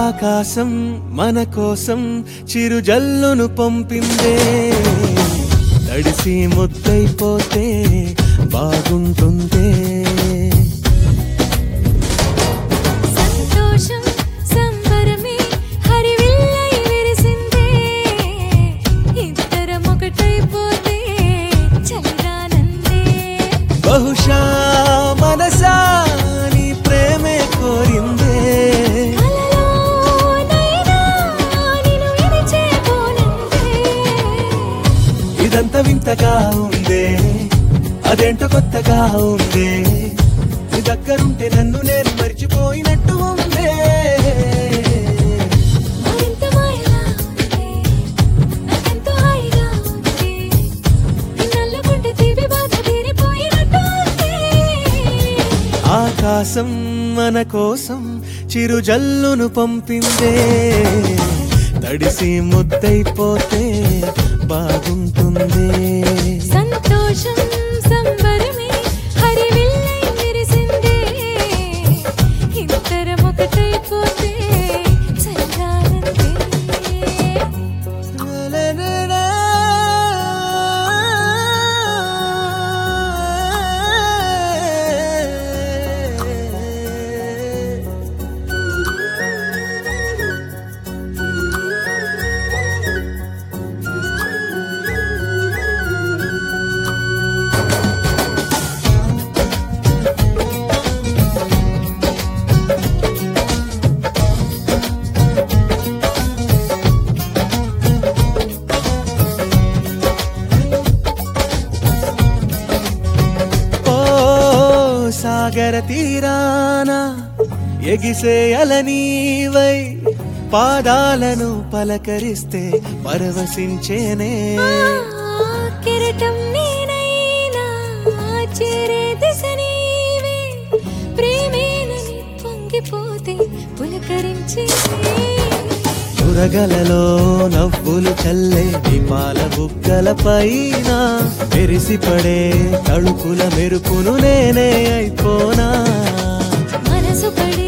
ఆకాశం మన కోసం చిరుజల్లును పంపిందే తడిసి ముద్దైపోతే బాగుంటుందే సంతోషం సంబరమే హరివిల్లై విరిసిందే ఇద్దరం ఒకటైపోతే చలిగానందే బహుశా మనసా నీ ప్రేమే కోరిందే కలలోనైనా నిన్ను విడిచేపోనందే ఇదంతా వింతగా ఉందే అదేంటో కొత్తగా ఉందే నీ దగ్గరుంటే నన్ను నేను మర్చిపోయినట్టు ఉందే మరింత మాయలా ఉంది నాకెంతో హాయిగా ఉంది నిన్నల్లుకుంటే తీపి బాధ తీరిపోయినట్టు ఉంది ఆకాశం మన కోసం చిరుజల్లును పంపిందే తడిసి ముద్దైపోతే బాగుంటుందే సంతోషం సంబరమే హరివిల్లై విరిసిందే ఇద్దరం ఒకటైపోతే చల్లారందే ఓ సాగర తీరాన ఎగిసే అలనీవై పాదాలను పలకరిస్తే పరవశించేనే ఆ కెరటం నేనైనా చేరే దిశ నీవే ప్రేమేనని పొంగిపోతే పులకరించే ఉరగలలో నవ్వులు చల్లే దీపాల బుగ్గల పైన మెరిసిపడే తళుకుల మెరుపును నేనే అయిపోనా మనసు పడే